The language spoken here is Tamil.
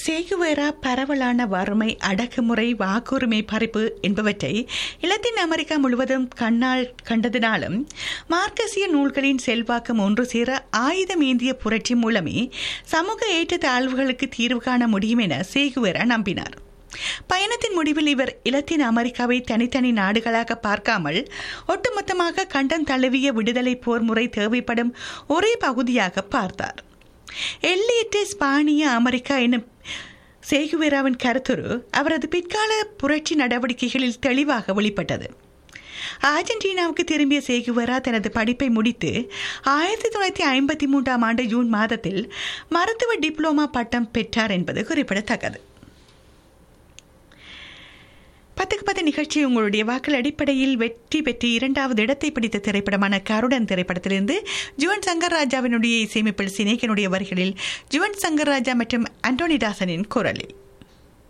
சேகுவேரா பரவலான வறுமை அடக்குமுறை வாக்குரிமை பறிப்பு என்பவற்றை இலத்தீன் அமெரிக்கா முழுவதும் கண்ணால் கண்டதினாலும் மார்க்கசிய நூல்களின் செல்வாக்கம் ஒன்று சேர ஆயுதம் ஏந்திய புரட்சி மூலமே சமூக ஏற்றத்தாழ்வுகளுக்கு தீர்வு காண முடியும் என சேகுவேரா நம்பினார் பயணத்தின் முடிவில் இவர் இலத்தீன் அமெரிக்காவை தனித்தனி நாடுகளாக பார்க்காமல் ஒட்டுமொத்தமாக கண்டம் தழுவிய விடுதலை போர் முறை தேவைப்படும் ஒரே பகுதியாக பார்த்தார் எல்லையற்ற ஸ்பானிய அமெரிக்கா எனும் சேகுவேராவின் கருத்துரு அவரது பிற்கால புரட்சி நடவடிக்கைகளில் தெளிவாக வெளிப்பட்டது அர்ஜென்டினாவுக்கு திரும்பிய சேகுவேரா தனது படிப்பை முடித்து ஆயிரத்தி தொள்ளாயிரத்தி ஐம்பத்தி மூன்றாம் ஆண்டு ஜூன் மாதத்தில் மருத்துவ டிப்ளோமா பட்டம் பெற்றார் என்பது குறிப்பிடத்தக்கது பத்துக்கு பத்து நிகழ்ச்சி உங்களுடைய வாக்கள் அடிப்படையில் வெற்றி பெற்று இரண்டாவது இடத்தை பிடித்த திரைப்படமான கருடன் திரைப்படத்திலிருந்து ஜுவன் சங்கர் ராஜாவினுடைய இசையமைப்பில் சினேகனுடைய வரிகளில் ஜுவன் சங்கர் ராஜா மற்றும் அண்டோனி தாசனின் குரலில்